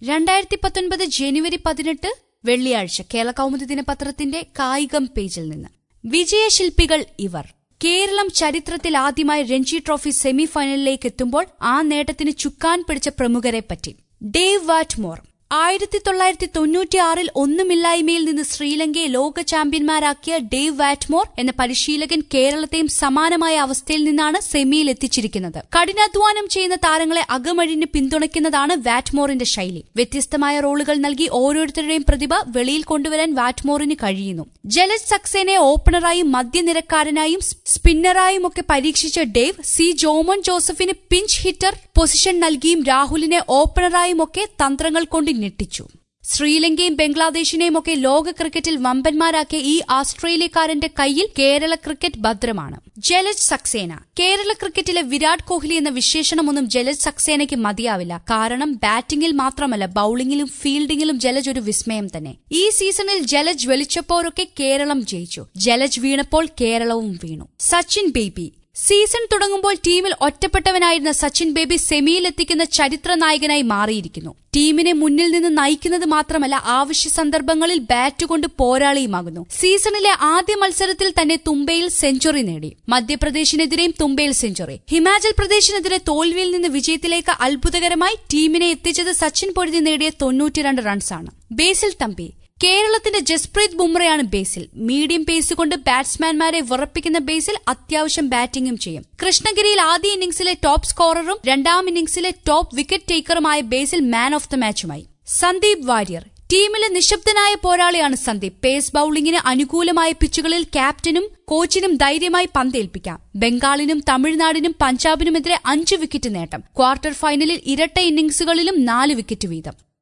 രണ്ടായിരത്തി പത്തൊൻപത് ജനുവരി പതിനെട്ട് വെള്ളിയാഴ്ച കേരള കൗമുദി ദിനപത്രത്തിന്റെ കായികം പേജിൽ നിന്ന് വിജയശില്പികൾ ഇവർ കേരളം ചരിത്രത്തിൽ ആദ്യമായി രഞ്ജി ട്രോഫി സെമിഫൈനലിലേക്ക് എത്തുമ്പോൾ ആ നേട്ടത്തിന് ചുക്കാൻ പിടിച്ച പ്രമുഖരെ പറ്റി ഡേവ് വാറ്റ്മോർ ആയിരത്തി തൊള്ളായിരത്തി തൊണ്ണൂറ്റിയാറിൽ ഒന്നുമില്ലായ്മയിൽ നിന്ന് ശ്രീലങ്കയെ ലോക ചാമ്പ്യന്മാരാക്കിയ ഡേവ് വാറ്റ്മോർ എന്ന പരിശീലകൻ കേരളത്തെയും സമാനമായ അവസ്ഥയിൽ നിന്നാണ് സെമിയിൽ എത്തിച്ചിരിക്കുന്നത് കഠിനാധ്വാനം ചെയ്യുന്ന താരങ്ങളെ അകമഴിഞ്ഞ് പിന്തുണയ്ക്കുന്നതാണ് വാറ്റ്മോറിന്റെ ശൈലി വ്യത്യസ്തമായ റോളുകൾ നൽകി ഓരോരുത്തരുടെയും പ്രതിഭ വെളിയിൽ കൊണ്ടുവരാൻ വാറ്റ്മോറിന് കഴിയുന്നു ജലജ് സക്സേനെ ഓപ്പണറായും മധ്യനിരക്കാരനായും സ്പിന്നറായും ഒക്കെ പരീക്ഷിച്ച ഡേവ് സി ജോമോൻ ജോസഫിന് പിഞ്ച് ഹിറ്റർ പൊസിഷൻ നൽകിയും രാഹുലിനെ ഓപ്പണറായും ഒക്കെ തന്ത്രങ്ങൾ കൊണ്ട് ഞെട്ടിച്ചു ശ്രീലങ്കയും ബംഗ്ലാദേശിനെയും ഒക്കെ ലോക ക്രിക്കറ്റിൽ വമ്പന്മാരാക്കിയ ഈ ആസ്ട്രേലിയക്കാരന്റെ കയ്യിൽ കേരള ക്രിക്കറ്റ് ഭദ്രമാണ് ജലജ് സക്സേന കേരള ക്രിക്കറ്റിലെ വിരാട് കോഹ്ലി എന്ന വിശേഷണമൊന്നും ജലജ് സക്സേനയ്ക്ക് മതിയാവില്ല കാരണം ബാറ്റിംഗിൽ മാത്രമല്ല ബൌളിംഗിലും ഫീൽഡിംഗിലും ജലജ് ഒരു വിസ്മയം തന്നെ ഈ സീസണിൽ ജലജ് വെളിച്ചപ്പോഴൊക്കെ കേരളം ജയിച്ചു ജലജ് വീണപ്പോൾ കേരളവും വീണു സച്ചിൻ ബേബി സീസൺ തുടങ്ങുമ്പോൾ ടീമിൽ ഒറ്റപ്പെട്ടവനായിരുന്ന സച്ചിൻ ബേബി സെമിയിലെത്തിക്കുന്ന ചരിത്ര നായകനായി മാറിയിരിക്കുന്നു ടീമിനെ മുന്നിൽ നിന്ന് നയിക്കുന്നത് മാത്രമല്ല ആവശ്യ സന്ദർഭങ്ങളിൽ ബാറ്റ് കൊണ്ട് പോരാളിയുമാകുന്നു സീസണിലെ ആദ്യ മത്സരത്തിൽ തന്നെ തുമ്പയിൽ സെഞ്ചുറി നേടി മധ്യപ്രദേശിനെതിരെയും തുമ്പയിൽ സെഞ്ചുറി ഹിമാചൽ പ്രദേശിനെതിരെ തോൽവിയിൽ നിന്ന് വിജയത്തിലേക്ക് അത്ഭുതകരമായി ടീമിനെ എത്തിച്ചത് സച്ചിൻ പൊഴുതി നേടിയ തൊണ്ണൂറ്റിരണ്ട് റൺസാണ് ബേസിൽ തമ്പി കേരളത്തിന്റെ ജസ്പ്രീത് ബുംറയാണ് ബേസിൽ മീഡിയം പേസ് കൊണ്ട് ബാറ്റ്സ്മാൻമാരെ വിറപ്പിക്കുന്ന ബേസിൽ അത്യാവശ്യം ബാറ്റിംഗും ചെയ്യും കൃഷ്ണഗിരിയിൽ ആദ്യ ഇന്നിംഗ്സിലെ ടോപ്പ് സ്കോററും രണ്ടാം ഇന്നിംഗ്സിലെ ടോപ്പ് വിക്കറ്റ് ടേക്കറുമായ ബേസിൽ മാൻ ഓഫ് ദ മാച്ചുമായി സന്ദീപ് വാര്യർ ടീമിലെ നിശബ്ദനായ പോരാളിയാണ് സന്ദീപ് പേസ് ബൌളിംഗിന് അനുകൂലമായ പിച്ചുകളിൽ ക്യാപ്റ്റനും കോച്ചിനും ധൈര്യമായി പന്തേൽപ്പിക്കാം ബംഗാളിനും തമിഴ്നാടിനും പഞ്ചാബിനുമെതിരെ അഞ്ച് വിക്കറ്റ് നേട്ടം ക്വാർട്ടർ ഫൈനലിൽ ഇരട്ട ഇന്നിംഗ്സുകളിലും നാല് വിക്കറ്റ് വീതം